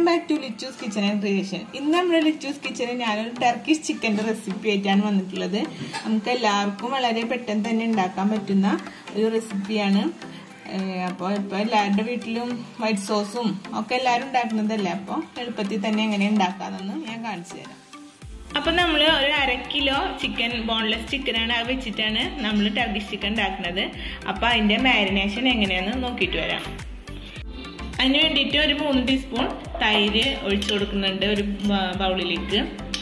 Back to Lichu's kitchen and creation ഇന്ന് നമ്മുടെ ലിച്ചൂസ് കിച്ചണിൽ ഞാനൊരു ടർക്കിഷ് ചിക്കൻ്റെ റെസിപ്പി ആയിട്ടാണ് വന്നിട്ടുള്ളത് നമുക്ക് എല്ലാവർക്കും വളരെ പെട്ടെന്ന് തന്നെ ഉണ്ടാക്കാൻ പറ്റുന്ന ഒരു റെസിപ്പിയാണ് അപ്പോൾ ഇപ്പോൾ എല്ലാവരുടെ വീട്ടിലും വൈറ്റ് സോസും ഒക്കെ എല്ലാവരും ഉണ്ടാക്കുന്നതല്ലേ അപ്പോൾ എളുപ്പത്തിൽ തന്നെ എങ്ങനെ ഉണ്ടാക്കാമെന്ന് ഞാൻ കാണിച്ചു തരാം അപ്പം നമ്മൾ ഒരു അര കിലോ ചിക്കൻ ബോൺലെസ് ചിക്കനാണ് അത് വെച്ചിട്ടാണ് നമ്മൾ ടർക്കിഷ് ചിക്കൻ ഉണ്ടാക്കുന്നത് അപ്പോൾ അതിൻ്റെ മാരിനേഷൻ എങ്ങനെയാണെന്ന് നോക്കിയിട്ട് വരാം അതിന് വേണ്ടിയിട്ട് ഒരു മൂന്ന് ടീസ്പൂൺ തൈര് ഒഴിച്ചു കൊടുക്കുന്നുണ്ട് ഒരു ബൗളിലേക്ക്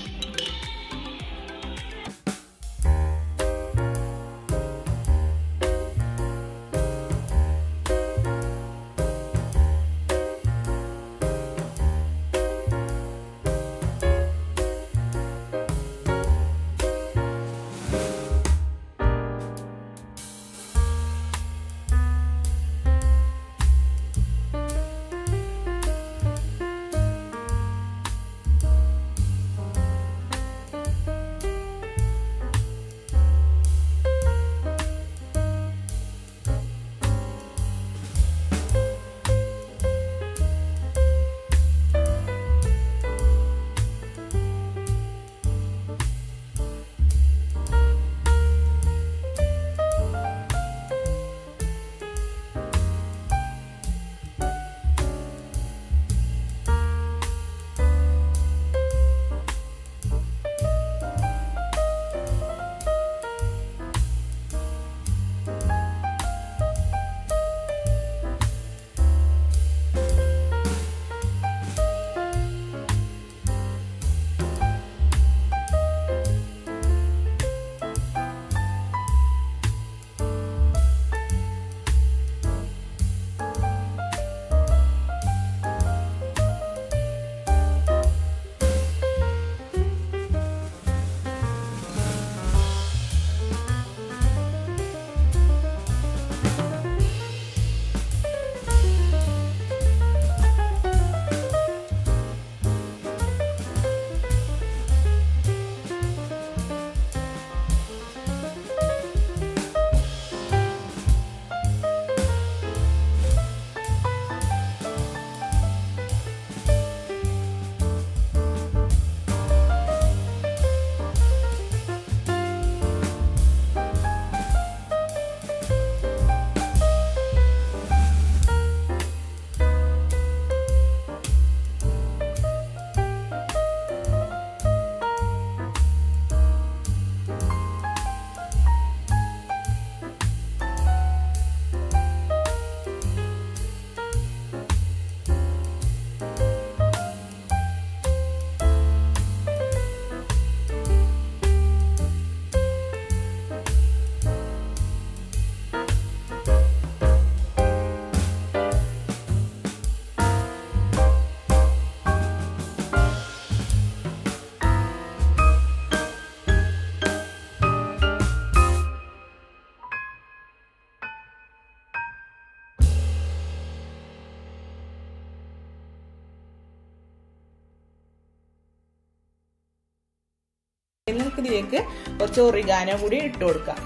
നമുക്ക് ഇതിലേക്ക് കുറച്ച് ഒറിഗാനോ കൂടി ഇട്ട് കൊടുക്കാം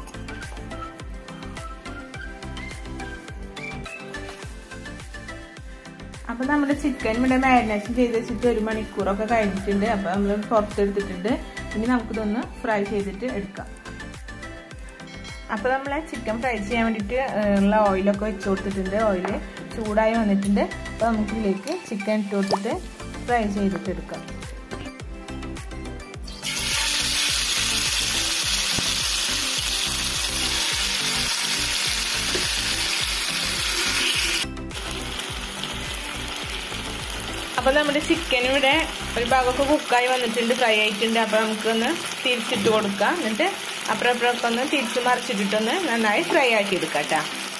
അപ്പൊ നമ്മുടെ ചിക്കൻ ഇവിടെ മാരിനേഷൻ ചെയ്ത് വെച്ചിട്ട് ഒരു മണിക്കൂറൊക്കെ കഴിഞ്ഞിട്ടുണ്ട് അപ്പൊ നമ്മൾ പുറത്തെടുത്തിട്ടുണ്ട് ഇനി നമുക്കിതൊന്ന് ഫ്രൈ ചെയ്തിട്ട് എടുക്കാം അപ്പൊ നമ്മൾ ചിക്കൻ ഫ്രൈ ചെയ്യാൻ വേണ്ടിയിട്ട് ഉള്ള ഓയിലൊക്കെ വെച്ച് കൊടുത്തിട്ടുണ്ട് ഓയിൽ ചൂടായി വന്നിട്ടുണ്ട് അപ്പൊ നമുക്ക് ഇതിലേക്ക് ചിക്കൻ ഇട്ട് കൊടുത്തിട്ട് ഫ്രൈ ചെയ്തിട്ട് എടുക്കാം അപ്പൊ നമ്മുടെ ചിക്കൻ ഇവിടെ ഒരു ഭാഗമൊക്കെ കുക്കായി വന്നിട്ടുണ്ട് ഫ്രൈ ആയിട്ടുണ്ട് അപ്പൊ നമുക്കൊന്ന് തിരിച്ചിട്ട് കൊടുക്കാം എന്നിട്ട് അപ്പുറം അപ്പുറമൊക്കെ ഒന്ന് തിരിച്ച് മറിച്ചിട്ടിട്ടൊന്ന് നന്നായി ഫ്രൈ ആക്കി എടുക്കാം കേട്ടാ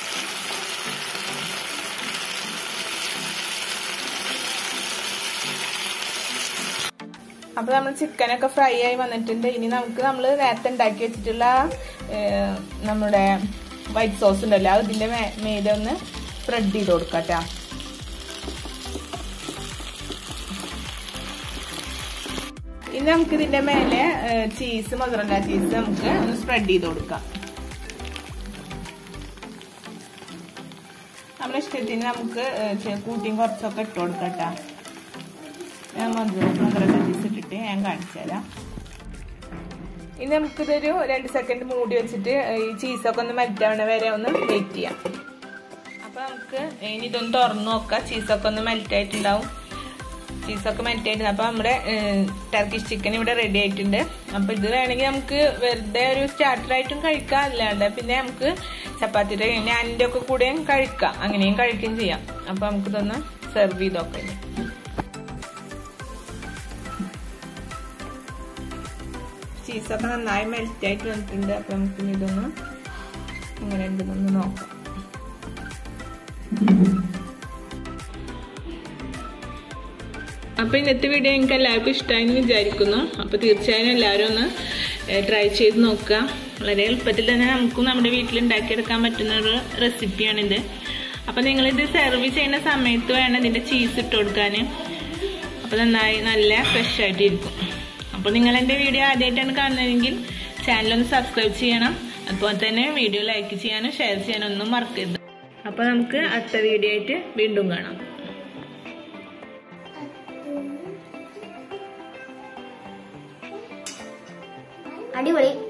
അപ്പൊ നമ്മൾ ചിക്കനൊക്കെ ഫ്രൈ ആയി വന്നിട്ടുണ്ട് ഇനി നമുക്ക് നമ്മൾ നേരത്തെ ഉണ്ടാക്കി വെച്ചിട്ടുള്ള നമ്മുടെ വൈറ്റ് സോസ് ഉണ്ടല്ലോ അത് ഇതിന്റെ മേലെ ഒന്ന് സ്പ്രെഡ് ചെയ്ത് കൊടുക്കാം കേട്ടാ ഇനി നമുക്ക് ഇതിന്റെ മേലെ ചീസ് മൊസറല്ല ചീസ് നമുക്ക് ഒന്ന് സ്പ്രെഡ് ചെയ്ത് കൊടുക്കാം നമ്മുടെ ഇഷ്ടത്തിന് നമുക്ക് കൂട്ടിയും കുറച്ചൊക്കെ ഇട്ട് കൊടുക്കാം കേട്ടോ ഞാൻ മധുര ചീസ് ഇട്ടിട്ട് ഞാൻ കാണിച്ചു തരാം ഇനി നമുക്കിതൊരു രണ്ട് സെക്കൻഡ് മൂടി വെച്ചിട്ട് ഈ ചീസൊക്കെ ഒന്ന് മെൽറ്റാവണ വരെ ഒന്ന് വെയിറ്റ് ചെയ്യാം അപ്പൊ നമുക്ക് ഇനി ഇതൊന്ന് തുറന്നു നോക്കാം ചീസൊക്കെ ഒന്ന് മെൽറ്റ് ആയിട്ടുണ്ടാവും ചീസൊക്കെ മെൽറ്റ് ആയിട്ടുണ്ട് അപ്പൊ നമ്മുടെ ടർക്കിഷ് ചിക്കൻ ഇവിടെ റെഡി ആയിട്ടുണ്ട് അപ്പൊ ഇത് വേണമെങ്കിൽ നമുക്ക് വെറുതെ ഒരു സ്റ്റാർട്ടറായിട്ടും കഴിക്കാം അല്ലാണ്ട് പിന്നെ നമുക്ക് ചപ്പാത്തിയുടെ ഞാനിൻ്റെ ഒക്കെ കൂടെയും കഴിക്കാം അങ്ങനെയും കഴിക്കുകയും ചെയ്യാം അപ്പൊ നമുക്കിതൊന്ന് സെർവ് ചെയ്ത് നോക്കാം ഇനി. ചീസൊക്കെ നന്നായി മെൽറ്റ് ആയിട്ട് വന്നിട്ടുണ്ട് അപ്പൊ നമുക്ക് ഇതൊന്ന് ഇങ്ങനെ ഉണ്ടെന്നൊന്ന് നോക്കാം അപ്പോൾ ഇന്നത്തെ വീഡിയോ നിങ്ങൾക്ക് എല്ലാവർക്കും ഇഷ്ടമായി എന്ന് വിചാരിക്കുന്നു അപ്പോൾ തീർച്ചയായും എല്ലാവരും ഒന്ന് ട്രൈ ചെയ്ത് നോക്കുക വളരെ എളുപ്പത്തിൽ തന്നെ നമുക്കും നമ്മുടെ വീട്ടിൽ ഉണ്ടാക്കിയെടുക്കാൻ പറ്റുന്ന ഒരു റെസിപ്പിയാണിത് അപ്പോൾ നിങ്ങളിത് സെർവ് ചെയ്യുന്ന സമയത്ത് വേണം ഇതിൻ്റെ ചീസ് ഇട്ട് കൊടുക്കാൻ അപ്പോൾ നന്നായി നല്ല ഫ്രഷ് ആയിട്ട് ഇരിക്കും അപ്പോൾ നിങ്ങൾ എൻ്റെ വീഡിയോ ആദ്യമായിട്ടാണ് കാണുന്നതെങ്കിൽ ചാനൽ ഒന്ന് സബ്സ്ക്രൈബ് ചെയ്യണം അതുപോലെ തന്നെ വീഡിയോ ലൈക്ക് ചെയ്യാനും ഷെയർ ചെയ്യാനും ഒന്നും മറക്കരുത് അപ്പോൾ നമുക്ക് അടുത്ത വീഡിയോ ആയിട്ട് വീണ്ടും കാണാം അടിപൊളി